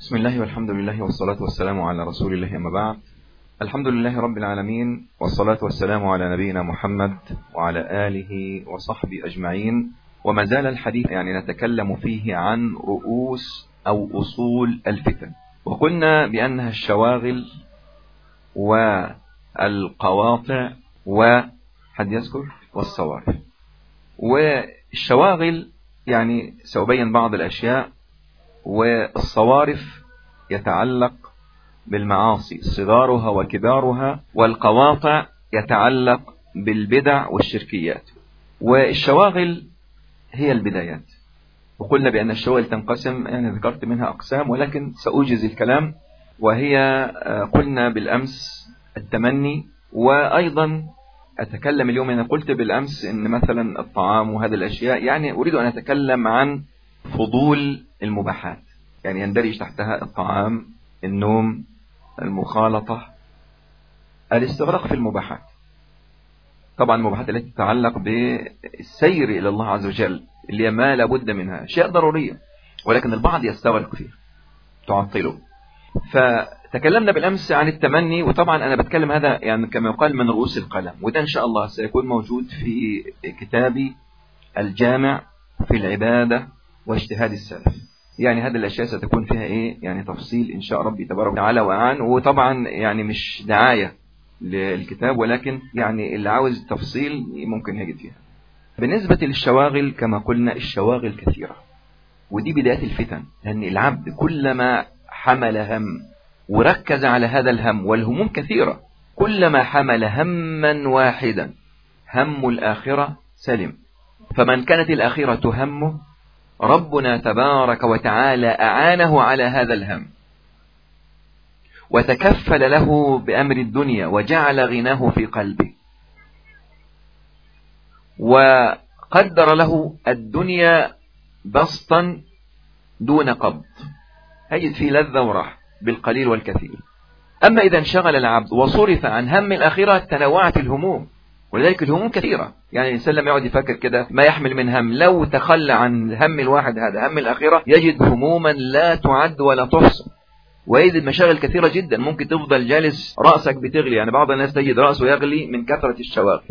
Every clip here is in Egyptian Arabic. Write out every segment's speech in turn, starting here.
بسم الله والحمد لله والصلاة والسلام على رسول الله أما بعد الحمد لله رب العالمين والصلاة والسلام على نبينا محمد وعلى آله وصحبه أجمعين وما زال الحديث يعني نتكلم فيه عن رؤوس أو أصول الفتن وقلنا بأنها الشواغل والقواطع وحد يذكر والصوارف والشواغل يعني سأبين بعض الأشياء والصوارف يتعلق بالمعاصي صغارها وكبارها والقواطع يتعلق بالبدع والشركيات والشواغل هي البدايات وقلنا بأن الشواغل تنقسم يعني ذكرت منها أقسام ولكن سأوجز الكلام وهي قلنا بالأمس التمني وأيضا أتكلم اليوم أنا قلت بالأمس أن مثلا الطعام وهذه الأشياء يعني أريد أن أتكلم عن فضول المباحات يعني يندرج تحتها الطعام النوم المخالطة الاستغراق في المباحات طبعا المباحات التي تتعلق بالسير إلى الله عز وجل اللي ما لابد منها أشياء ضرورية ولكن البعض يستغرق فيها تعطله فتكلمنا بالأمس عن التمني وطبعا أنا بتكلم هذا يعني كما يقال من رؤوس القلم وده إن شاء الله سيكون موجود في كتابي الجامع في العبادة واجتهاد السلف يعني هذه الأشياء ستكون فيها إيه يعني تفصيل إن شاء ربي تبارك وتعالى وأعان وطبعا يعني مش دعاية للكتاب ولكن يعني اللي عاوز تفصيل ممكن يجد فيها بالنسبة للشواغل كما قلنا الشواغل كثيرة ودي بداية الفتن لأن العبد كلما حمل هم وركز على هذا الهم والهموم كثيرة كلما حمل هما واحدا هم الآخرة سلم فمن كانت الآخرة همه ربنا تبارك وتعالى أعانه على هذا الهم وتكفل له بأمر الدنيا وجعل غناه في قلبه وقدر له الدنيا بسطا دون قبض هيجد فيه لذة وراحة بالقليل والكثير أما إذا انشغل العبد وصرف عن هم الآخرة تنوعت الهموم ولذلك الهموم كثيرة يعني الإنسان لما يقعد يفكر كده ما يحمل من هم لو تخلى عن هم الواحد هذا هم الآخرة يجد هموما لا تعد ولا تحصى ويجد مشاغل كثيرة جدا ممكن تفضل جالس رأسك بتغلي يعني بعض الناس تجد رأسه يغلي من كثرة الشواغل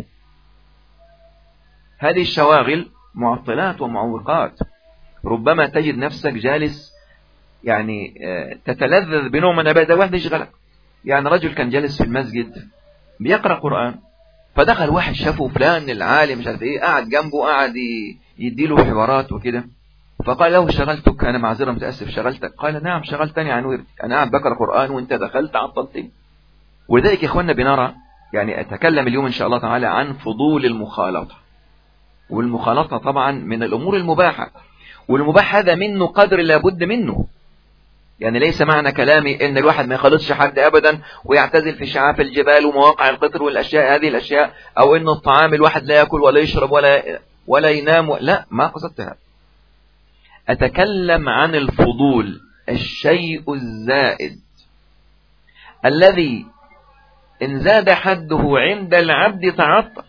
هذه الشواغل معطلات ومعوقات ربما تجد نفسك جالس يعني تتلذذ بنوع من هذا واحد يشغلك يعني رجل كان جالس في المسجد بيقرأ قرآن فدخل واحد شافه فلان العالم مش عارف ايه قاعد جنبه قاعد يديله حوارات وكده فقال له شغلتك انا معذره متاسف شغلتك قال نعم شغلتني عن وردي انا قاعد بقرا قران وانت دخلت عطلتني ولذلك يا اخوانا بنرى يعني اتكلم اليوم ان شاء الله تعالى عن فضول المخالطه والمخالطه طبعا من الامور المباحه والمباح هذا منه قدر لابد منه يعني ليس معنى كلامي ان الواحد ما يخلطش حد ابدا ويعتزل في شعاب الجبال ومواقع القطر والاشياء هذه الاشياء او ان الطعام الواحد لا ياكل ولا يشرب ولا ولا ينام و... لا ما قصدت هذا اتكلم عن الفضول الشيء الزائد الذي ان زاد حده عند العبد تعطل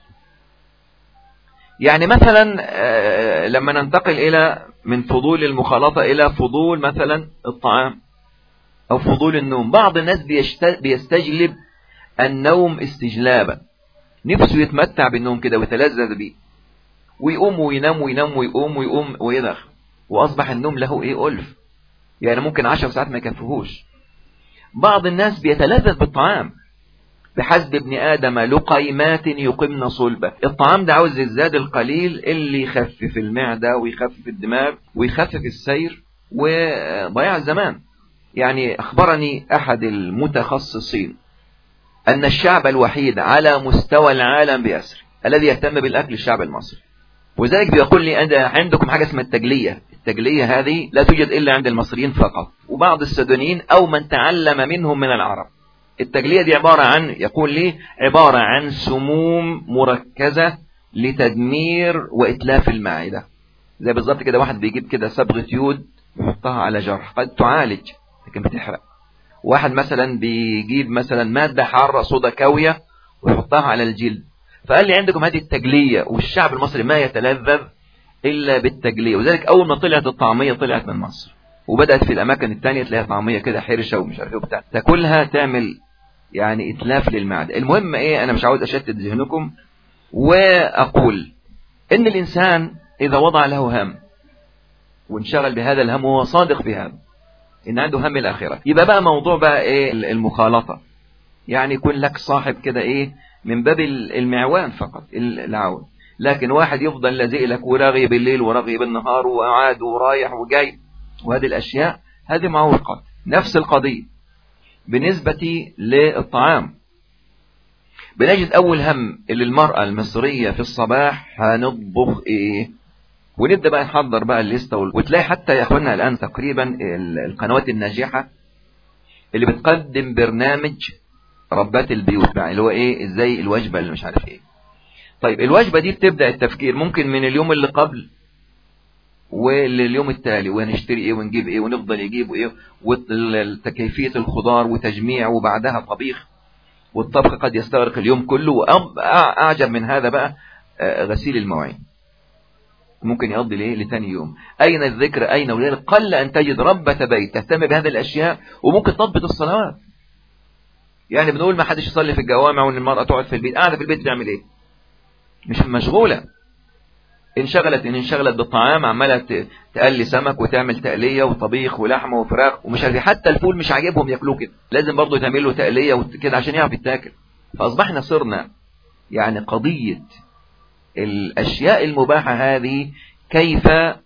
يعني مثلا لما ننتقل الى من فضول المخالطة إلى فضول مثلا الطعام أو فضول النوم بعض الناس بيستجلب النوم استجلابا نفسه يتمتع بالنوم كده ويتلذذ بيه ويقوم وينام وينام ويقوم ويقوم ويدخل وأصبح النوم له إيه ألف يعني ممكن عشر ساعات ما يكفهوش بعض الناس بيتلذذ بالطعام بحسب ابن آدم لقيمات يقمن صلبة الطعام ده عاوز الزاد القليل اللي يخفف المعدة ويخفف الدماغ ويخفف السير وضياع الزمان يعني أخبرني أحد المتخصصين أن الشعب الوحيد على مستوى العالم بأسر الذي يهتم بالأكل الشعب المصري وذلك بيقول لي أنت عندكم حاجة اسمها التجلية التجلية هذه لا توجد إلا عند المصريين فقط وبعض السودانيين أو من تعلم منهم من العرب التجلية دي عبارة عن يقول لي عبارة عن سموم مركزة لتدمير وإتلاف المعدة زي بالظبط كده واحد بيجيب كده صبغة يود يحطها على جرح قد تعالج لكن بتحرق واحد مثلا بيجيب مثلا مادة حارة صودا كاوية ويحطها على الجلد فقال لي عندكم هذه التجلية والشعب المصري ما يتلذذ إلا بالتجلية وذلك أول ما طلعت الطعمية طلعت من مصر وبدأت في الأماكن التانية تلاقيها طعمية كده حرشة ومش عارف ايه وبتاع تاكلها تعمل يعني إتلاف للمعدة المهم إيه أنا مش عاوز أشتت ذهنكم وأقول إن الإنسان إذا وضع له هم وانشغل بهذا الهم وهو صادق في هذا إن عنده هم الآخرة يبقى بقى موضوع بقى إيه المخالطة يعني يكون لك صاحب كده إيه من باب المعوان فقط العون لكن واحد يفضل لازق لك ورغي بالليل ورغي بالنهار وقعد ورايح وجاي وهذه الأشياء هذه معوقات نفس القضية بالنسبة للطعام بنجد أول هم اللي المرأة المصرية في الصباح هنطبخ إيه ونبدأ بقى نحضر بقى الليستة وتلاقي حتى يا أخوانا الآن تقريبا القنوات الناجحة اللي بتقدم برنامج ربات البيوت بقى اللي هو إيه إزاي الوجبة اللي مش عارف إيه طيب الوجبة دي بتبدأ التفكير ممكن من اليوم اللي قبل ولليوم التالي وهنشتري ايه ونجيب ايه ونفضل يجيب ايه وكيفية الخضار وتجميع وبعدها طبيخ والطبخ قد يستغرق اليوم كله وأعجب من هذا بقى غسيل المواعين ممكن يقضي ليه لتاني يوم أين الذكر أين ولذلك قل أن تجد ربة بيت تهتم بهذه الأشياء وممكن تضبط الصلوات يعني بنقول ما حدش يصلي في الجوامع وان المرأة تقعد في البيت قاعدة في البيت بتعمل ايه مش مشغولة انشغلت ان انشغلت بالطعام عمالة تقلي سمك وتعمل تقلية وطبيخ ولحمة وفراخ ومش عارف حتى الفول مش عاجبهم ياكلوه كده لازم برضه تعمل له تقلية وكده عشان يعرف يتاكل فاصبحنا صرنا يعني قضية الاشياء المباحة هذه كيف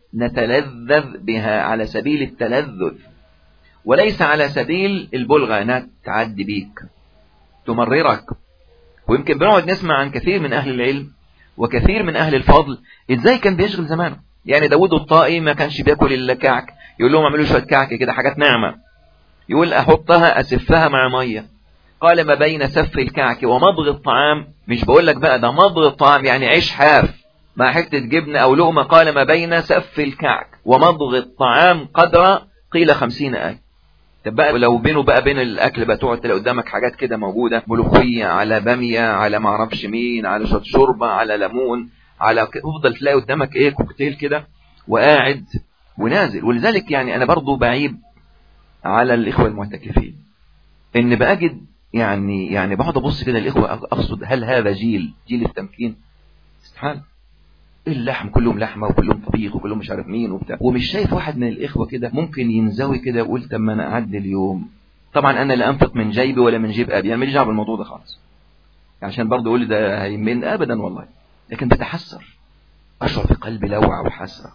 نتلذذ بها على سبيل التلذذ وليس على سبيل البلغة انها تعدي بيك تمررك ويمكن بنقعد نسمع عن كثير من اهل العلم وكثير من أهل الفضل إزاي كان بيشغل زمانه يعني داود الطائي ما كانش بياكل إلا كعك يقول لهم اعملوا شوية كعك كده حاجات ناعمة يقول أحطها أسفها مع مية قال ما بين سف الكعك ومضغ الطعام مش بقول لك بقى ده مضغ الطعام يعني عيش حاف مع حتة جبنة أو لقمة قال ما بين سف الكعك ومضغ الطعام قدر قيل خمسين آية طب بقى لو بينه بقى بين الاكل بقى تقعد تلاقي قدامك حاجات كده موجوده ملوخيه على باميه على ما اعرفش مين على شويه شوربه على ليمون على تفضل تلاقي قدامك ايه كوكتيل كده وقاعد ونازل ولذلك يعني انا برضو بعيب على الاخوه المعتكفين ان باجد يعني يعني بقعد ابص كده الاخوه اقصد هل هذا جيل جيل التمكين استحاله اللحم كلهم لحمة وكلهم طبيخ وكلهم مش عارف مين وبتاع ومش شايف واحد من الإخوة كده ممكن ينزوي كده يقول طب ما أنا أعدي اليوم طبعا أنا لا أنفق من جيبي ولا من جيب أبي أنا ماليش دعوة بالموضوع ده خالص عشان برضه يقول لي ده هيمن أبدا والله لكن بتحسر أشعر في قلبي لوعة وحسرة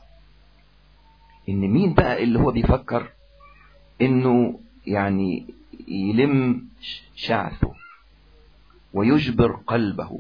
إن مين بقى اللي هو بيفكر إنه يعني يلم شعثه ويجبر قلبه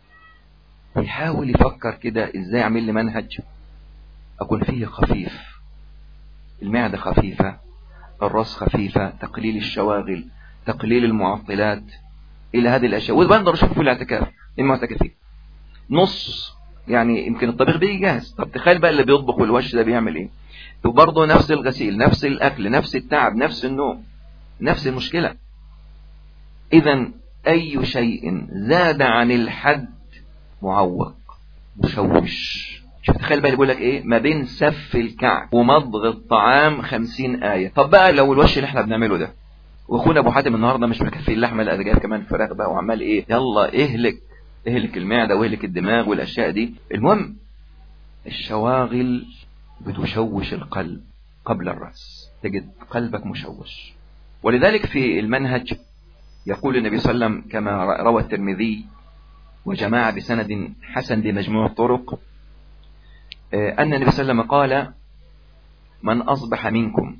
ويحاول يفكر كده ازاي اعمل لي منهج اكون فيه خفيف المعدة خفيفة الراس خفيفة تقليل الشواغل تقليل المعطلات الى هذه الاشياء وبقدر اشوفه في الاعتكاف المعتكفين نص يعني يمكن الطبيخ بيجي جاهز طب تخيل بقى اللي بيطبخ والوش ده بيعمل ايه وبرضه نفس الغسيل نفس الاكل نفس التعب نفس النوم نفس المشكلة اذا اي شيء زاد عن الحد معوق مشوش شوف تخيل بقى بيقول لك ايه ما بين سف الكعب ومضغ الطعام خمسين آية طب بقى لو الوش اللي احنا بنعمله ده واخونا ابو حاتم النهارده مش مكفي اللحمه لا ده جايب كمان فراخ بقى وعمال ايه يلا اهلك اهلك المعده واهلك الدماغ والاشياء دي المهم الشواغل بتشوش القلب قبل الراس تجد قلبك مشوش ولذلك في المنهج يقول النبي صلى الله عليه وسلم كما روى الترمذي وجماعة بسند حسن بمجموع الطرق أن النبي صلى الله عليه وسلم قال من أصبح منكم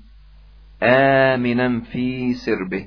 آمنا في سربه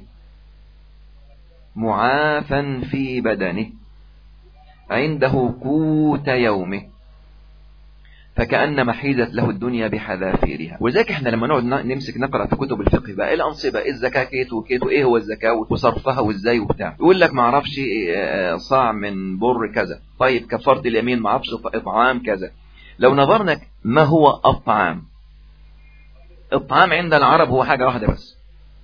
معافا في بدنه عنده قوت يومه فكأنما حيزت له الدنيا بحذافيرها وذلك احنا لما نقعد نمسك نقرأ في كتب الفقه بقى ايه الأنصبة ايه الزكاة كيت وكيت وايه هو الزكاة وصرفها وازاي وبتاع يقول لك ما اعرفش صاع من بر كذا طيب كفارة اليمين ما اعرفش اطعام كذا لو نظرنا ما هو الطعام الطعام عند العرب هو حاجة واحدة بس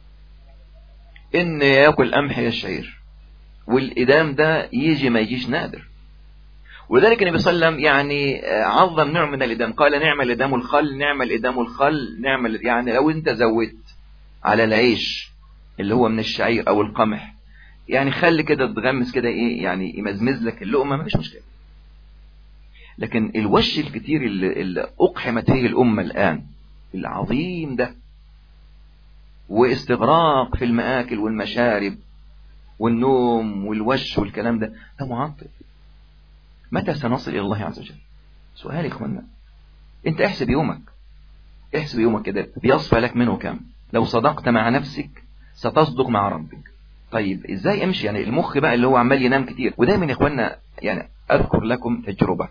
ان ياكل قمح يا الشعير والإدام ده يجي ما يجيش نادر ولذلك النبي صلى الله عليه وسلم يعني عظم نوع من الإدام قال نعم الإدام الخل نعم الإدام الخل نعم يعني لو أنت زودت على العيش اللي هو من الشعير أو القمح يعني خلي كده تغمس كده إيه يعني يمزمز لك اللقمة ما فيش مشكلة لكن الوش الكتير اللي, اللي أقحمت فيه الأمة الآن العظيم ده واستغراق في المآكل والمشارب والنوم والوش والكلام ده ده معطل متى سنصل إلى الله عز وجل سؤال يا إخوانا أنت احسب يومك احسب يومك كده بيصفى لك منه كم لو صدقت مع نفسك ستصدق مع ربك طيب ازاي امشي يعني المخ بقى اللي هو عمال ينام كتير ودايما يا اخوانا يعني اذكر لكم تجربة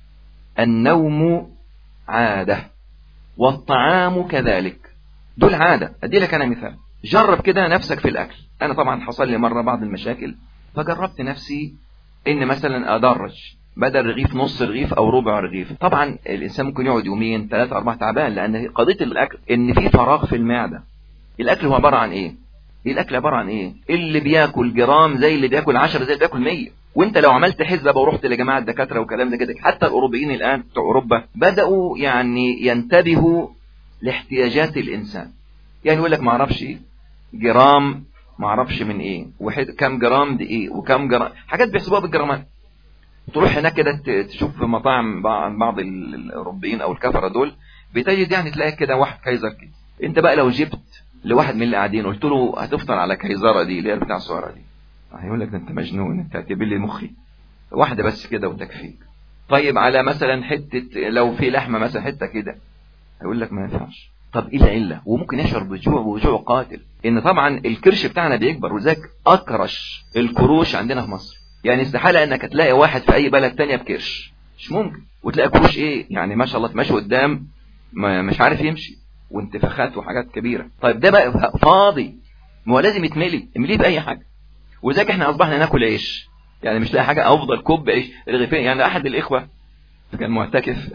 النوم عادة والطعام كذلك دول عادة ادي لك انا مثال جرب كده نفسك في الاكل انا طبعا حصل لي مرة بعض المشاكل فجربت نفسي ان مثلا ادرج بدل رغيف نص رغيف او ربع رغيف طبعا الانسان ممكن يقعد يومين ثلاثة اربعة تعبان لان قضية الاكل ان في فراغ في المعدة الاكل هو عبارة عن ايه الاكل عبارة عن ايه اللي بياكل جرام زي اللي بياكل 10 زي اللي بياكل 100 وانت لو عملت حسبة ورحت لجماعة الدكاترة وكلام ده كده حتى الاوروبيين الان بتوع اوروبا بدأوا يعني ينتبهوا لاحتياجات الانسان يعني يقول لك ما اعرفش جرام ما اعرفش من ايه وحد كم جرام دي ايه وكم جرام حاجات بيحسبوها بالجرامات تروح هناك كده تشوف في مطاعم بعض الاوروبيين او الكفره دول بتجد يعني تلاقي كده واحد كايزر كده انت بقى لو جبت لواحد من اللي قاعدين قلت له هتفطر على كايزره دي اللي هي بتاع السعره دي هيقول لك ده انت مجنون انت هتجيب لي مخي واحده بس كده وتكفيك طيب على مثلا حته لو في لحمه مثلا حته كده هيقول لك ما ينفعش طب ايه العله وممكن يشعر بجوع وجوع قاتل ان طبعا الكرش بتاعنا بيكبر ولذلك اكرش الكروش عندنا في مصر يعني استحاله انك تلاقي واحد في اي بلد تانية بكرش مش ممكن وتلاقي كروش ايه يعني ما شاء الله ماشي قدام مش عارف يمشي وانتفاخات وحاجات كبيرة طيب ده بقى فاضي ما هو لازم يتملي امليه بأي حاجة وذاك احنا اصبحنا ناكل عيش يعني مش لاقي حاجة افضل كوب عيش رغيفين يعني احد الاخوة كان معتكف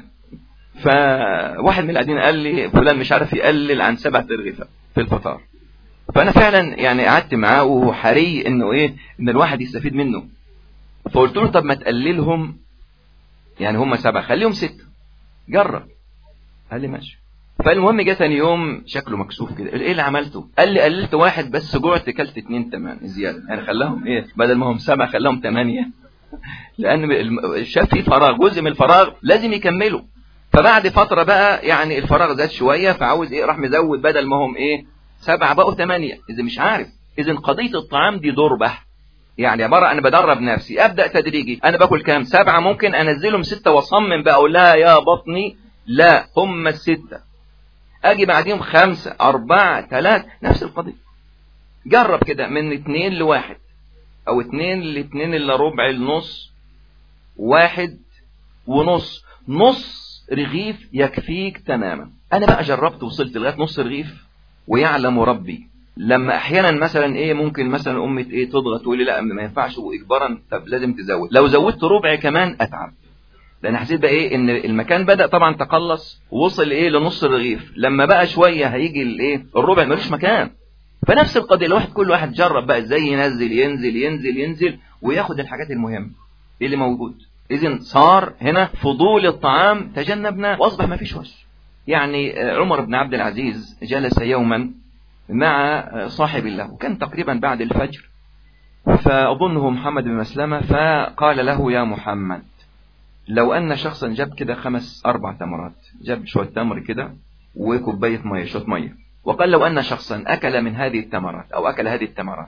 فواحد من القاعدين قال لي فلان مش عارف يقلل عن سبعة رغيفة في الفطار فانا فعلا يعني قعدت معاه وحري انه ايه ان الواحد يستفيد منه فقلت له طب ما تقللهم يعني هم سبعة خليهم ستة جرب قال لي ماشي فالمهم جه ثاني يوم شكله مكسوف كده ايه اللي عملته قال لي قللت واحد بس جوعت كلت اتنين تمام زياده يعني خلاهم ايه بدل ما هم سبعه خلاهم ثمانيه لان شاف في فراغ جزء من الفراغ لازم يكمله فبعد فتره بقى يعني الفراغ زاد شويه فعاوز ايه راح مزود بدل ما هم ايه سبعه بقوا ثمانيه اذا مش عارف اذا قضيه الطعام دي ضربه يعني عبارة أنا بدرب نفسي أبدأ تدريجي أنا باكل كام سبعة ممكن أنزلهم ستة وأصمم بقى أقول لها يا بطني لا هم الستة اجي بعديهم خمسة اربعة ثلاثة نفس القضية جرب كده من اتنين لواحد او اتنين لاتنين الا ربع النص واحد ونص نص رغيف يكفيك تماما انا بقى جربت وصلت لغاية نص رغيف ويعلم ربي لما احيانا مثلا ايه ممكن مثلا امي ايه تضغط تقول لي لا ما ينفعش واجبارا طب لازم تزود لو زودت ربع كمان اتعب لان حسيت بقى ايه ان المكان بدا طبعا تقلص ووصل ايه لنص الرغيف لما بقى شويه هيجي الايه الربع ملوش مكان فنفس القضيه الواحد كل واحد جرب بقى ازاي ينزل ينزل ينزل ينزل وياخد الحاجات المهمه اللي موجود اذا صار هنا فضول الطعام تجنبنا واصبح ما فيش وجه يعني عمر بن عبد العزيز جلس يوما مع صاحب الله وكان تقريبا بعد الفجر فأظنه محمد بن مسلمة فقال له يا محمد لو أن شخصا جاب كده خمس أربع تمرات جاب شوية تمر كده وكوباية مية شوية مية وقال لو أن شخصا أكل من هذه التمرات أو أكل هذه التمرات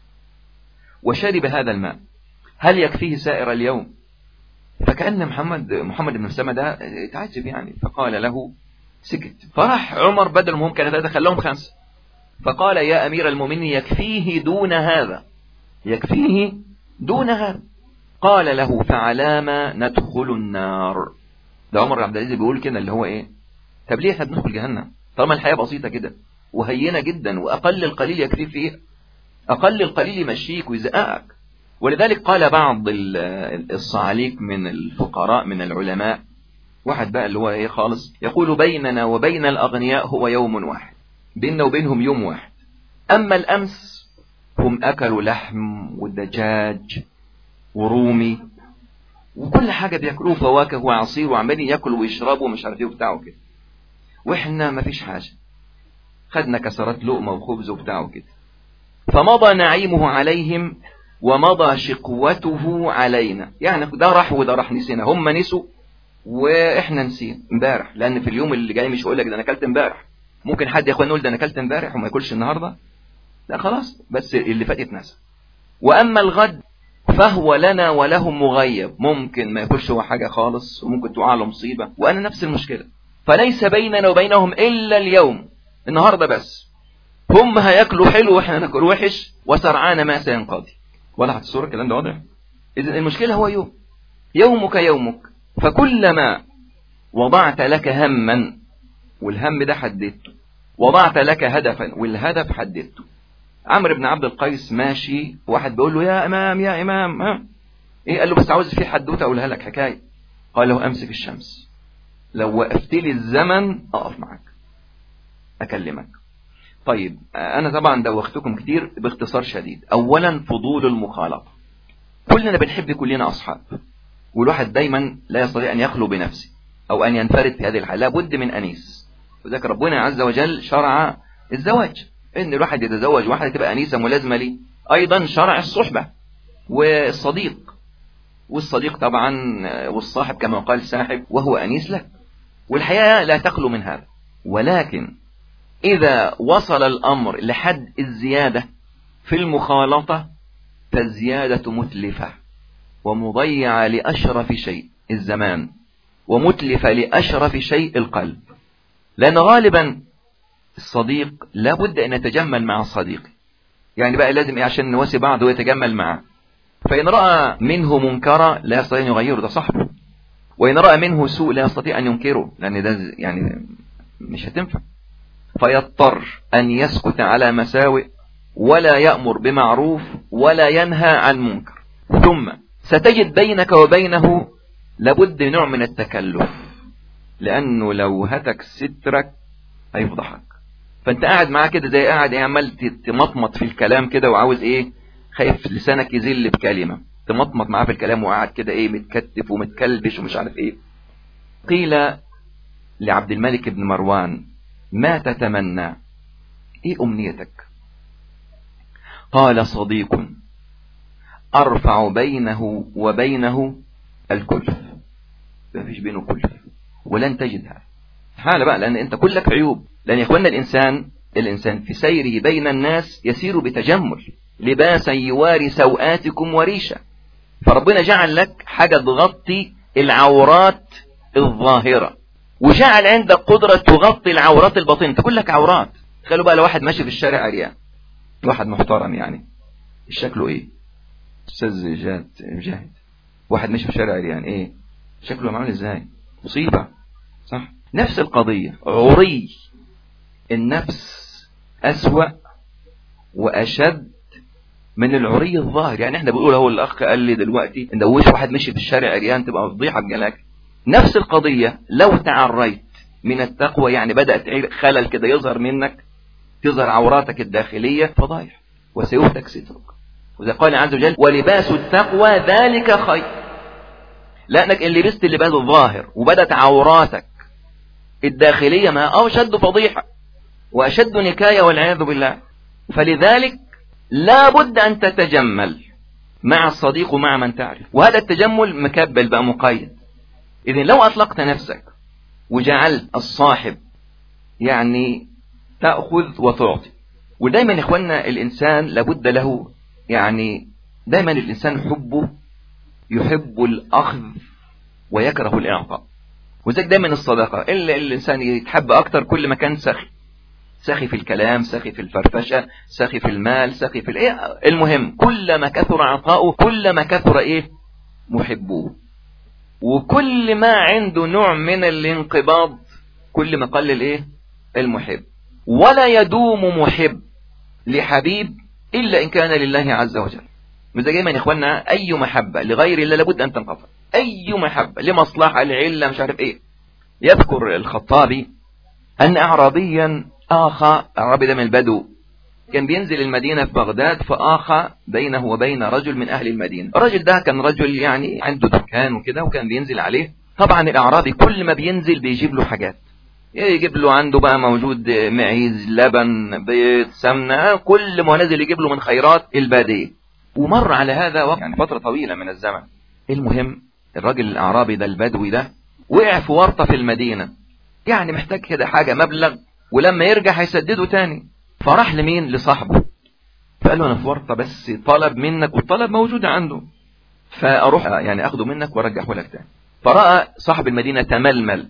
وشرب هذا الماء هل يكفيه سائر اليوم فكأن محمد محمد بن مسلمة ده تعجب يعني فقال له سكت فراح عمر بدل ما هم كانت ثلاثة خلاهم خمسة فقال يا أمير المؤمنين يكفيه دون هذا يكفيه دون هذا قال له فعلامة ندخل النار ده عمر عبد العزيز بيقول كده اللي هو ايه طب ليه احنا بندخل جهنم طالما الحياة بسيطة كده وهينة جدا واقل القليل يكفي فيها اقل القليل يمشيك ويزققك ولذلك قال بعض الصعاليك من الفقراء من العلماء واحد بقى اللي هو ايه خالص يقول بيننا وبين الاغنياء هو يوم واحد بيننا وبينهم يوم واحد اما الامس هم اكلوا لحم ودجاج ورومي وكل حاجة بياكلوه فواكه وعصير وعمالين ياكلوا ويشربوا ومش عارف ايه وبتاع وكده واحنا مفيش حاجة خدنا كسرات لقمة وخبز وبتاع وكده فمضى نعيمه عليهم ومضى شقوته علينا يعني ده راح وده راح نسينا هم نسوا واحنا نسينا امبارح لان في اليوم اللي جاي مش هقول لك ده انا اكلت امبارح ممكن حد يا اخوان يقول ده انا اكلت امبارح وما ياكلش النهارده لا خلاص بس اللي فات اتنسى واما الغد فهو لنا ولهم مغيب ممكن ما ياكلش هو حاجه خالص وممكن تقع له مصيبه وانا نفس المشكله فليس بيننا وبينهم الا اليوم النهارده بس هم هياكلوا حلو واحنا ناكل وحش وسرعان ما سينقضي ولا الصوره الكلام ده واضح اذا المشكله هو يوم يومك يومك فكلما وضعت لك هما والهم ده حددته وضعت لك هدفا والهدف حددته عمرو بن عبد القيس ماشي واحد بيقول له يا امام يا امام ها ايه قال له بس عاوز في حدوته اقولها لك حكايه قال له امسك الشمس لو وقفت لي الزمن اقف معاك اكلمك طيب انا طبعا دوختكم كتير باختصار شديد اولا فضول المخالطه كلنا بنحب كلنا اصحاب والواحد دايما لا يستطيع ان يخلو بنفسه او ان ينفرد في هذه الحاله لابد من انيس وذلك ربنا عز وجل شرع الزواج ان الواحد يتزوج واحده تبقى انيسه ملازمه ليه ايضا شرع الصحبه والصديق والصديق طبعا والصاحب كما قال ساحب وهو انيس لك والحياه لا تخلو من هذا ولكن اذا وصل الامر لحد الزياده في المخالطه فالزياده متلفه ومضيعه لاشرف شيء الزمان ومتلفه لاشرف شيء القلب لان غالبا الصديق لابد ان يتجمل مع الصديق يعني بقى لازم ايه عشان نواسي بعض ويتجمل معه فان راى منه منكرا لا يستطيع ان يغيره ده صاحبه وان راى منه سوء لا يستطيع ان ينكره لان ده يعني مش هتنفع فيضطر ان يسكت على مساوئ ولا يامر بمعروف ولا ينهى عن منكر ثم ستجد بينك وبينه لابد نوع من التكلف لانه لو هتك سترك هيفضحك فانت قاعد معاه كده زي قاعد ايه عمال تمطمط في الكلام كده وعاوز ايه خايف لسانك يزل بكلمه تمطمط معاه في الكلام وقاعد كده ايه متكتف ومتكلبش ومش عارف ايه قيل لعبد الملك بن مروان ما تتمنى ايه امنيتك قال صديق ارفع بينه وبينه الكلف ما فيش بينه كلف ولن تجدها حالة بقى لان انت كلك عيوب لأن يا إخواننا الإنسان الإنسان في سيره بين الناس يسير بتجمل لباسا يواري سوآتكم وريشا فربنا جعل لك حاجة تغطي العورات الظاهرة وجعل عندك قدرة تغطي العورات الباطنة انت كلك عورات تخيلوا بقى لو واحد ماشي في الشارع عريان واحد محترم يعني شكله ايه استاذ جاد مجاهد واحد ماشي في الشارع عريان ايه شكله عامل ازاي مصيبة صح نفس القضية عري النفس أسوأ وأشد من العري الظاهر يعني احنا بنقول اهو الاخ قال لي دلوقتي ان وش واحد مشي في الشارع عريان تبقى فضيحه بجلاك نفس القضيه لو تعريت من التقوى يعني بدات خلل كده يظهر منك تظهر عوراتك الداخليه فضايح وسيهتك سترك وزي قال عز وجل ولباس التقوى ذلك خير لانك ان لبست اللباس الظاهر وبدت عوراتك الداخليه ما اشد فضيحه وأشد نكاية والعياذ بالله فلذلك لا بد أن تتجمل مع الصديق ومع من تعرف وهذا التجمل مكبل بقى مقيد إذن لو أطلقت نفسك وجعلت الصاحب يعني تأخذ وتعطي ودايما يا إخواننا الإنسان لابد له يعني دايما الإنسان حبه يحب الأخذ ويكره الإعطاء وذلك دايما الصداقة إلا الإنسان يتحب أكتر كل ما كان سخي سخي في الكلام سخي في الفرفشة سخي في المال سخي في الايه المهم كلما كثر عطاؤه كلما كثر ايه محبوه وكل ما عنده نوع من الانقباض كل ما قل الايه المحب ولا يدوم محب لحبيب الا ان كان لله عز وجل وزي دايما يا اخوانا اي محبة لغير الله لابد ان تنقطع اي محبة لمصلحة لعلة مش عارف ايه يذكر الخطابي ان اعرابيا آخى العربي ده من البدو كان بينزل المدينة في بغداد فآخى بينه وبين رجل من أهل المدينة الرجل ده كان رجل يعني عنده دكان وكده وكان بينزل عليه طبعا الأعرابي كل ما بينزل بيجيب له حاجات يجيب له عنده بقى موجود معيز لبن بيض سمنة كل ما نازل يجيب له من خيرات البادية ومر على هذا وقت يعني فترة طويلة من الزمن المهم الراجل الأعرابي ده البدوي ده وقع في ورطة في المدينة يعني محتاج كده حاجة مبلغ ولما يرجع هيسدده تاني فراح لمين لصاحبه فقال له انا في ورطة بس طلب منك والطلب موجود عنده فاروح يعني اخده منك وارجعه لك تاني فرأى صاحب المدينة تململ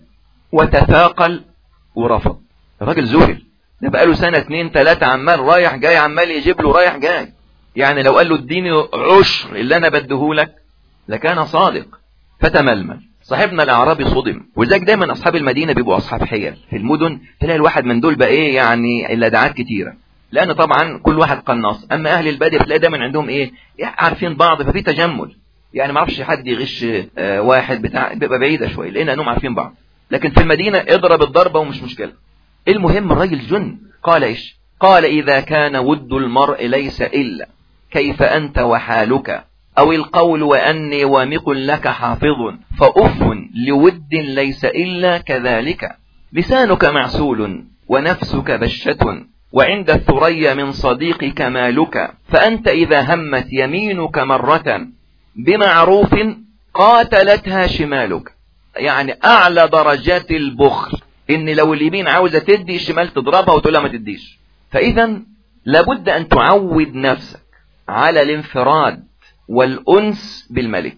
وتثاقل ورفض الراجل ذهل ده بقاله سنة اتنين تلاتة عمال رايح جاي عمال يجيب له رايح جاي يعني لو قال له اديني عشر اللي انا بديهولك لكان صادق فتململ صاحبنا الاعرابي صدم ولذلك دايما اصحاب المدينه بيبقوا اصحاب حيل في المدن تلاقي الواحد من دول بقى ايه يعني اللدعات كتيره لان طبعا كل واحد قناص اما اهل الباديه بتلاقي دايما عندهم ايه عارفين بعض ففي تجمل يعني ما اعرفش حد يغش آه واحد بتاع بيبقى بعيده شويه لان انهم عارفين بعض لكن في المدينه اضرب الضربه ومش مشكله المهم الراجل جن قال ايش قال اذا كان ود المرء ليس الا كيف انت وحالك أو القول وأني وامق لك حافظ فأف لود ليس إلا كذلك لسانك معسول ونفسك بشة وعند الثريا من صديقك مالك فأنت إذا همت يمينك مرة بمعروف قاتلتها شمالك يعني أعلى درجات البخل إن لو اليمين عاوزة تدي الشمال تضربها وتقول لها ما تديش فإذا لابد أن تعود نفسك على الانفراد والأنس بالملك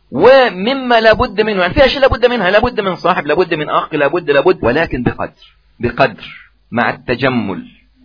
ومما لابد منه يعني في أشياء لابد منها لابد من صاحب لابد من أخ لابد لابد ولكن بقدر بقدر مع التجمل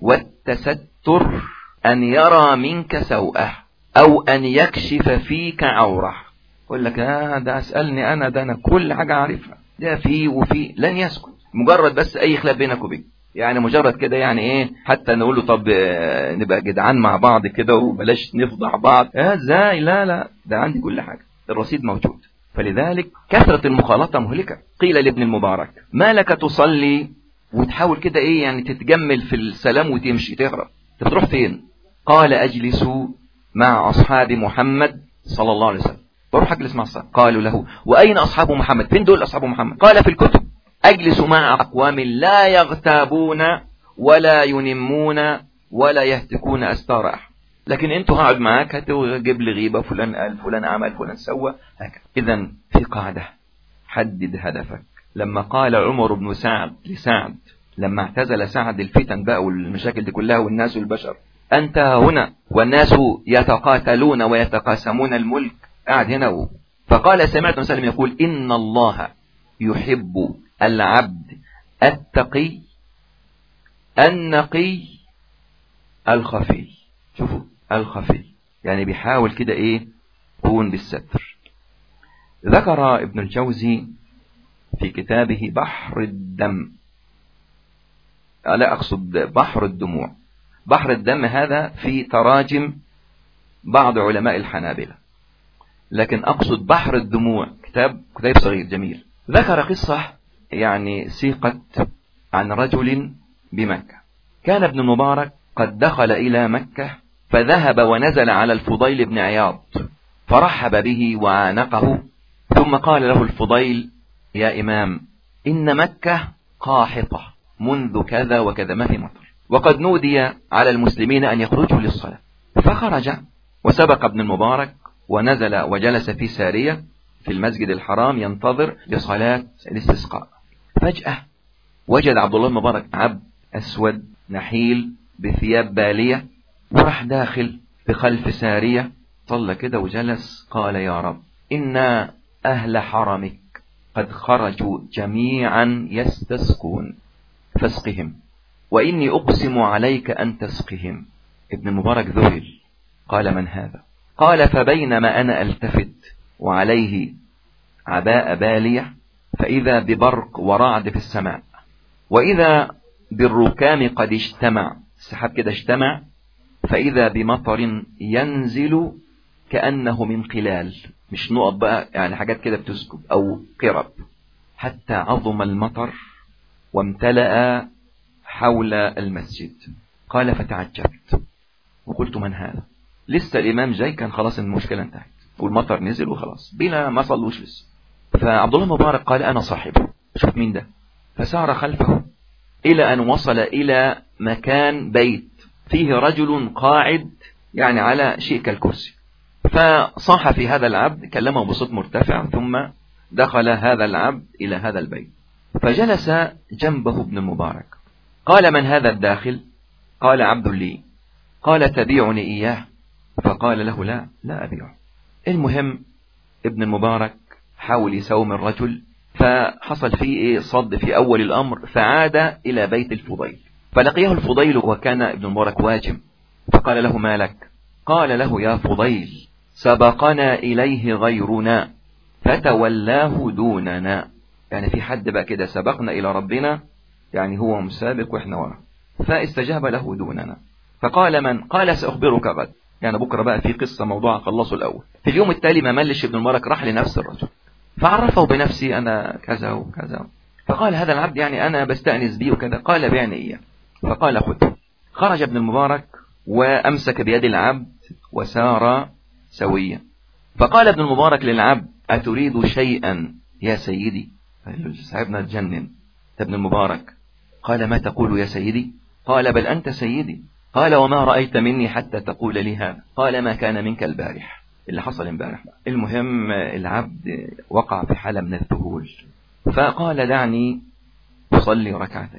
والتستر أن يرى منك سوءه أو أن يكشف فيك عوره يقول لك آه ده أسألني أنا ده أنا كل حاجة عارفها ده في وفي لن يسكت مجرد بس أي خلاف بينك وبينه يعني مجرد كده يعني ايه حتى نقول له طب نبقى جدعان مع بعض كده وبلاش نفضح بعض اه ازاي لا لا ده عندي كل حاجة الرصيد موجود فلذلك كثرة المخالطة مهلكة قيل لابن المبارك ما لك تصلي وتحاول كده ايه يعني تتجمل في السلام وتمشي تهرب تروح فين قال اجلس مع اصحاب محمد صلى الله عليه وسلم بروح اجلس مع الصحابة قالوا له واين اصحاب محمد فين دول اصحاب محمد قال في الكتب أجلس مع أقوام لا يغتابون ولا ينمون ولا يهتكون أستار أحد لكن انتوا هقعد معاك هتجيب لي غيبة فلان قال فلان عمل فلان سوى هكذا إذا في قاعدة حدد هدفك لما قال عمر بن سعد لسعد لما اعتزل سعد الفتن بقى والمشاكل دي كلها والناس والبشر أنت هنا والناس يتقاتلون ويتقاسمون الملك قاعد هنا فقال سمعت مسلم يقول إن الله يحب العبد التقي النقي الخفي شوفوا الخفي يعني بيحاول كده ايه يكون بالستر ذكر ابن الجوزي في كتابه بحر الدم لا اقصد بحر الدموع بحر الدم هذا في تراجم بعض علماء الحنابلة لكن اقصد بحر الدموع كتاب كتاب صغير جميل ذكر قصة يعني سيقت عن رجل بمكة كان ابن المبارك قد دخل إلى مكة فذهب ونزل على الفضيل بن عياض فرحب به وعانقه ثم قال له الفضيل يا إمام إن مكة قاحطة منذ كذا وكذا ما في مطر وقد نودي على المسلمين أن يخرجوا للصلاة فخرج وسبق ابن المبارك ونزل وجلس في سارية في المسجد الحرام ينتظر لصلاة الاستسقاء فجأة وجد عبد الله المبارك عبد أسود نحيل بثياب بالية وراح داخل بخلف سارية صلى كده وجلس قال يا رب إن أهل حرمك قد خرجوا جميعا يستسقون فاسقهم وإني أقسم عليك أن تسقهم ابن المبارك ذهل قال من هذا قال فبينما أنا ألتفت وعليه عباء بالية فإذا ببرق ورعد في السماء وإذا بالركام قد اجتمع السحاب كده اجتمع فإذا بمطر ينزل كأنه من قلال مش نقط بقى يعني حاجات كده بتسكب أو قرب حتى عظم المطر وامتلأ حول المسجد قال فتعجبت وقلت من هذا لسه الإمام جاي كان خلاص المشكلة انتهت والمطر نزل وخلاص بلا ما صلوش لسه فعبد الله مبارك قال أنا صاحبه شوف مين ده فسار خلفه إلى أن وصل إلى مكان بيت فيه رجل قاعد يعني على شيء كالكرسي فصاح في هذا العبد كلمه بصوت مرتفع ثم دخل هذا العبد إلى هذا البيت فجلس جنبه ابن المبارك قال من هذا الداخل قال عبد لي قال تبيعني إياه فقال له لا لا أبيعه المهم ابن المبارك حاول يساوم الرجل فحصل فيه إيه صد في أول الأمر فعاد إلى بيت الفضيل فلقيه الفضيل وكان ابن المبارك واجم فقال له ما لك قال له يا فضيل سبقنا إليه غيرنا فتولاه دوننا يعني في حد بقى كده سبقنا إلى ربنا يعني هو مسابق وإحنا ورا فاستجاب له دوننا فقال من قال سأخبرك غد يعني بكرة بقى في قصة موضوع خلصه الأول في اليوم التالي ما ملش ابن المبارك راح لنفس الرجل فعرفه بنفسي أنا كذا وكذا فقال هذا العبد يعني أنا بستأنس بيه وكذا قال بعني إياه فقال خذه خرج ابن المبارك وأمسك بيد العبد وسار سويا فقال ابن المبارك للعبد أتريد شيئا يا سيدي صاحبنا تجنن ابن المبارك قال ما تقول يا سيدي قال بل أنت سيدي قال وما رأيت مني حتى تقول لي هذا قال ما كان منك البارح اللي حصل امبارح المهم العبد وقع في حالة من الذهول فقال دعني أصلي ركعتين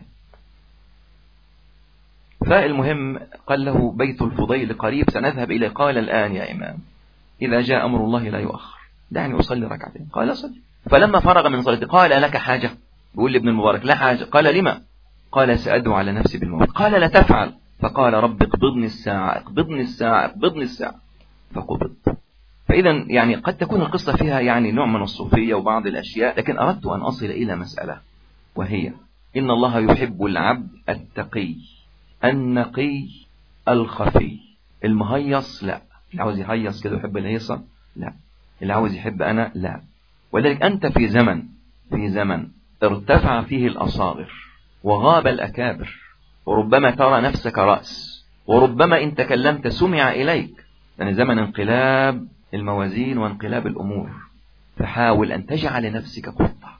فالمهم قال له بيت الفضيل قريب سنذهب إليه قال الآن يا إمام إذا جاء أمر الله لا يؤخر دعني أصلي ركعتين قال صلي فلما فرغ من صلاته قال لك حاجة بيقول لابن المبارك لا حاجة قال لما قال سأدعو على نفسي بالموت قال لا تفعل فقال رب اقبضني الساعة اقبضني الساعة اقبضني الساعة فقبض فإذا يعني قد تكون القصة فيها يعني نوع من الصوفية وبعض الأشياء لكن أردت أن أصل إلى مسألة وهي إن الله يحب العبد التقي النقي الخفي المهيص لا اللي عاوز يهيص كده يحب الهيصة لا اللي عاوز يحب أنا لا ولذلك أنت في زمن في زمن ارتفع فيه الأصاغر وغاب الأكابر وربما ترى نفسك رأس وربما إن تكلمت سمع إليك يعني زمن انقلاب الموازين وانقلاب الأمور فحاول أن تجعل لنفسك خطة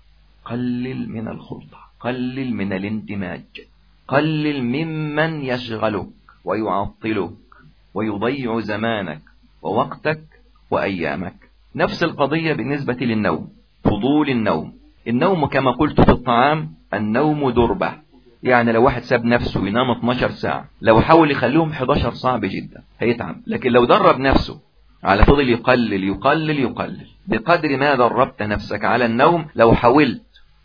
قلل من الخلطة قلل من الاندماج قلل ممن يشغلك ويعطلك ويضيع زمانك ووقتك وأيامك نفس القضية بالنسبة للنوم فضول النوم النوم كما قلت في الطعام النوم دربة يعني لو واحد ساب نفسه ينام 12 ساعة لو حاول يخليهم 11 صعب جدا هيتعب لكن لو درب نفسه على فضل يقلل يقلل يقلل بقدر ما دربت نفسك على النوم لو حاولت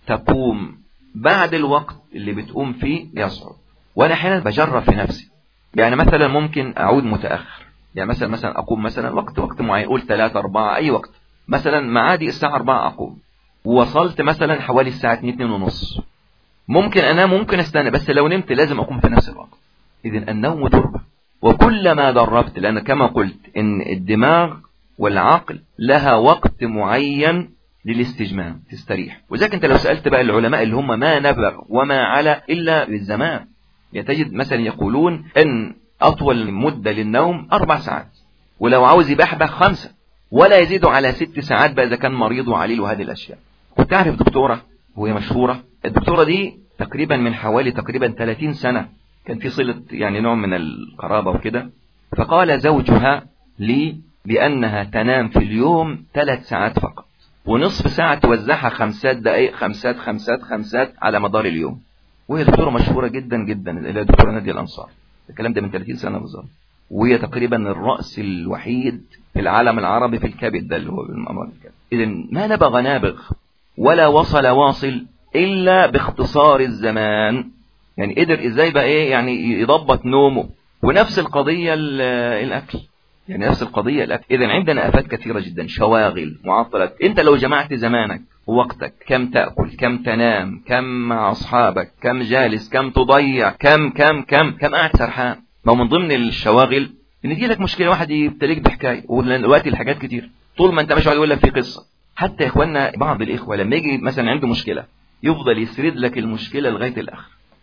تقوم بعد الوقت اللي بتقوم فيه يصعب وانا احيانا بجرب في نفسي يعني مثلا ممكن اعود متاخر يعني مثلا مثلا اقوم مثلا وقت وقت معين قول 3 4 اي وقت مثلا معادي الساعه 4 اقوم ووصلت مثلا حوالي الساعه 2 2 ونص ممكن انام ممكن استنى بس لو نمت لازم اقوم في نفس الوقت اذا النوم تربه وكلما دربت لان كما قلت ان الدماغ والعقل لها وقت معين للاستجمام تستريح وذلك انت لو سألت بقى العلماء اللي هم ما نبغ وما على إلا بالزمان يعني تجد مثلا يقولون ان أطول مدة للنوم أربع ساعات ولو عاوز يبحبح خمسة ولا يزيد على ست ساعات بقى إذا كان مريض وعليل وهذه الأشياء كنت تعرف دكتورة وهي مشهورة الدكتورة دي تقريبا من حوالي تقريبا 30 سنة كان في صلة يعني نوع من القرابة وكده فقال زوجها لي بأنها تنام في اليوم ثلاث ساعات فقط ونصف ساعة توزعها خمسات دقائق خمسات خمسات خمسات على مدار اليوم وهي دكتورة مشهورة جدا جدا اللي هي دكتورة نادية الأنصار الكلام ده من 30 سنة بالظبط وهي تقريبا الرأس الوحيد في العالم العربي في الكبد ده اللي هو بالأمراض الكبد إذا ما نبغ نابغ ولا وصل واصل إلا باختصار الزمان يعني قدر إزاي بقى إيه يعني يضبط نومه ونفس القضية الأكل يعني نفس القضية الأكل إذا عندنا آفات كثيرة جدا شواغل معطلات أنت لو جمعت زمانك ووقتك كم تأكل كم تنام كم مع أصحابك كم جالس كم تضيع كم كم كم كم قاعد سرحان ما من ضمن الشواغل ان يجي لك مشكله واحد يبتليك بحكايه ودلوقتي الحاجات كتير طول ما انت ماشي يقول لك في قصه حتى يا اخواننا بعض الاخوه لما يجي مثلا عنده مشكله يفضل يسرد لك المشكله لغايه الاخر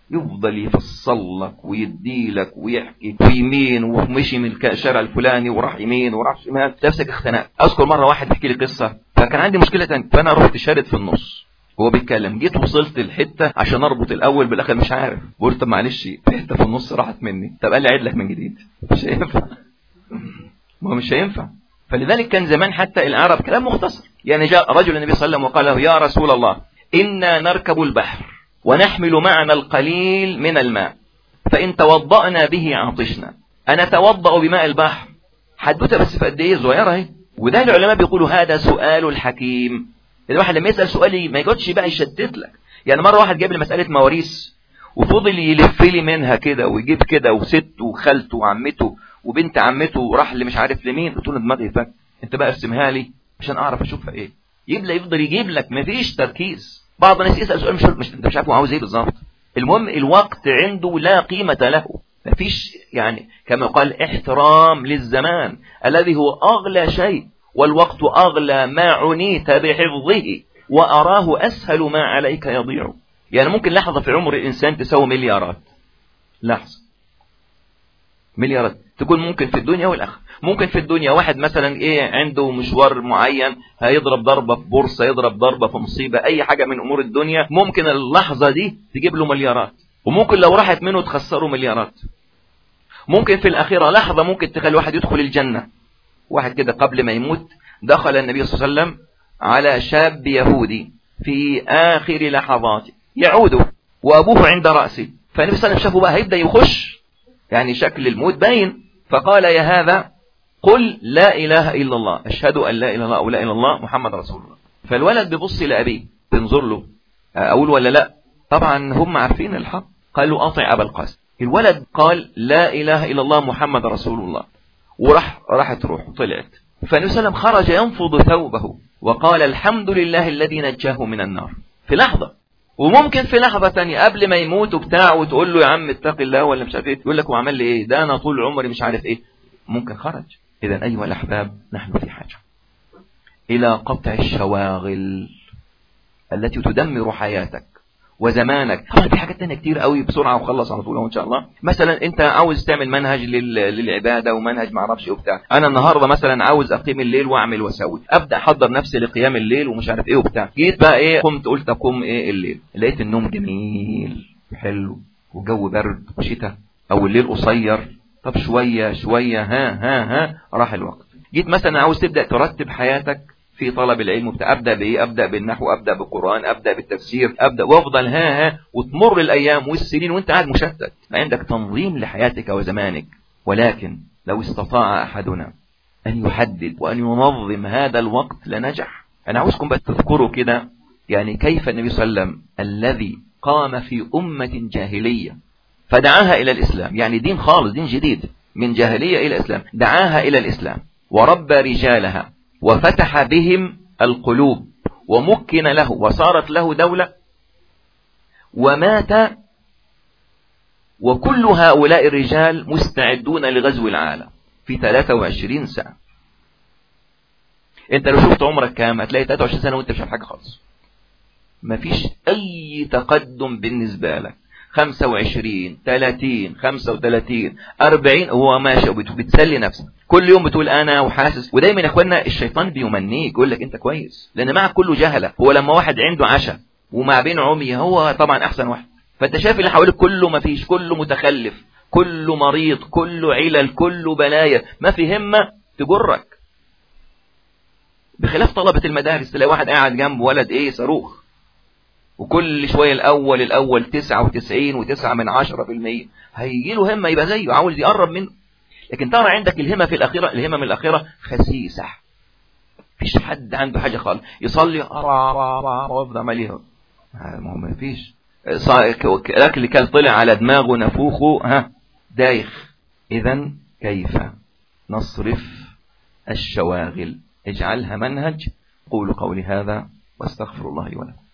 يفضل يفصل لك ويدي لك ويحكي ويمين ومشي من الشارع الفلاني وراح يمين وراح شمال نفسك اختنقت اذكر مره واحد بيحكي لي قصه فكان عندي مشكله تانية فانا رحت شارد في النص هو بيتكلم جيت وصلت الحته عشان اربط الاول بالاخر مش عارف قلت طب معلش في حته في النص راحت مني طب قال لي عيد لك من جديد مش هينفع ما هو مش هينفع فلذلك كان زمان حتى العرب كلام مختصر يعني جاء رجل النبي صلى الله عليه وسلم وقال له يا رسول الله إنا نركب البحر ونحمل معنا القليل من الماء فإن توضأنا به عطشنا أنا توضأ بماء البحر حدوته بس في قد إيه صغيرة اهي وده العلماء بيقولوا هذا سؤال الحكيم الواحد لما يسأل سؤال ما يقعدش بقى يشتت لك يعني مرة واحد جاب لي مسألة مواريث وفضل يلف لي منها كده ويجيب كده وست وخالته وعمته وبنت عمته وراح اللي مش عارف لمين قلت له دماغي فك انت بقى ارسمها لي عشان اعرف اشوفها ايه يبدا يفضل يجيب لك مفيش تركيز بعض الناس يسال سؤال مش, مش انت مش عارف هو عاوز ايه بالظبط المهم الوقت عنده لا قيمه له مفيش يعني كما قال احترام للزمان الذي هو اغلى شيء والوقت اغلى ما عنيت بحفظه واراه اسهل ما عليك يضيع يعني ممكن لحظه في عمر الانسان تساوي مليارات لحظه مليارات تكون ممكن في الدنيا والآخرة ممكن في الدنيا واحد مثلا ايه عنده مشوار معين هيضرب ضربة في بورصة يضرب ضربة في مصيبة اي حاجة من امور الدنيا ممكن اللحظة دي تجيب له مليارات وممكن لو راحت منه تخسره مليارات ممكن في الأخيرة لحظة ممكن تخلي واحد يدخل الجنة واحد كده قبل ما يموت دخل النبي صلى الله عليه وسلم على شاب يهودي في آخر لحظاته يعوده وأبوه عند رأسه فالنبي صلى الله عليه وسلم شافه بقى هيبدأ يخش يعني شكل الموت باين فقال يا هذا قل لا إله إلا الله أشهد أن لا إله إلا الله أو لا إله إلا الله محمد رسول الله فالولد بيبص لأبيه بينظر له أقول ولا لا طبعا هم عارفين الحق قالوا أطع أبا القاسم الولد قال لا إله إلا الله محمد رسول الله وراح راحت روحه طلعت فالنبي صلى الله عليه وسلم خرج ينفض ثوبه وقال الحمد لله الذي نجاه من النار في لحظة وممكن في لحظة تانية قبل ما يموت وبتاع وتقول له يا عم اتق الله ولا مش عارف ايه يقول لك هو عمل لي ايه ده انا طول عمري مش عارف ايه ممكن خرج اذا ايها الاحباب نحن في حاجة الى قطع الشواغل التي تدمر حياتك وزمانك طبعا في حاجات تانية كتير قوي بسرعة وخلص على طول ان شاء الله مثلا انت عاوز تعمل منهج لل... للعبادة ومنهج ما اعرفش ايه وبتاع انا النهاردة مثلا عاوز اقيم الليل واعمل واسوي ابدا احضر نفسي لقيام الليل ومش عارف ايه وبتاع جيت بقى ايه قمت قلت اقوم ايه الليل لقيت النوم جميل حلو وجو برد وشتاء او الليل قصير طب شوية شوية ها ها ها راح الوقت جيت مثلا عاوز تبدأ ترتب حياتك في طلب العلم بتاع ابدا بايه ابدا بالنحو ابدا بالقران ابدا بالتفسير ابدا وافضل ها ها وتمر الايام والسنين وانت قاعد مشتت عندك تنظيم لحياتك وزمانك ولكن لو استطاع احدنا ان يحدد وان ينظم هذا الوقت لنجح انا عاوزكم بس تذكروا كده يعني كيف النبي صلى الله عليه وسلم الذي قام في امه جاهليه فدعاها الى الاسلام يعني دين خالص دين جديد من جاهليه الى اسلام دعاها الى الاسلام وربى رجالها وفتح بهم القلوب ومكن له وصارت له دولة ومات وكل هؤلاء الرجال مستعدون لغزو العالم في 23 سنة انت لو شفت عمرك كام هتلاقي 23 سنة وانت مش عارف حاجة خالص مفيش اي تقدم بالنسبة لك 25 30 35 40 هو ماشي وبتسلي نفسك كل يوم بتقول انا وحاسس ودايما يا اخوانا الشيطان بيمنيك يقول لك انت كويس لان معك كله جهله هو لما واحد عنده عشاء ومع بين عمي هو طبعا احسن واحد فانت شايف اللي حواليك كله ما فيش كله متخلف كله مريض كله علل كله بلايا ما في همه تجرك بخلاف طلبة المدارس تلاقي واحد قاعد جنب ولد ايه صاروخ وكل شوية الأول الأول تسعة وتسعين وتسعة من عشرة في المية هيجي له همة يبقى زيه عاوز يقرب منه لكن ترى عندك الهمة في الأخيرة الهمة من الأخيرة خسيسة فيش حد عنده حاجة خالص يصلي ويفضل عمال ما هو ما فيش الأكل كان طلع على دماغه نفوخه ها دايخ إذا كيف نصرف الشواغل اجعلها منهج قولوا قولي هذا واستغفر الله لي ولكم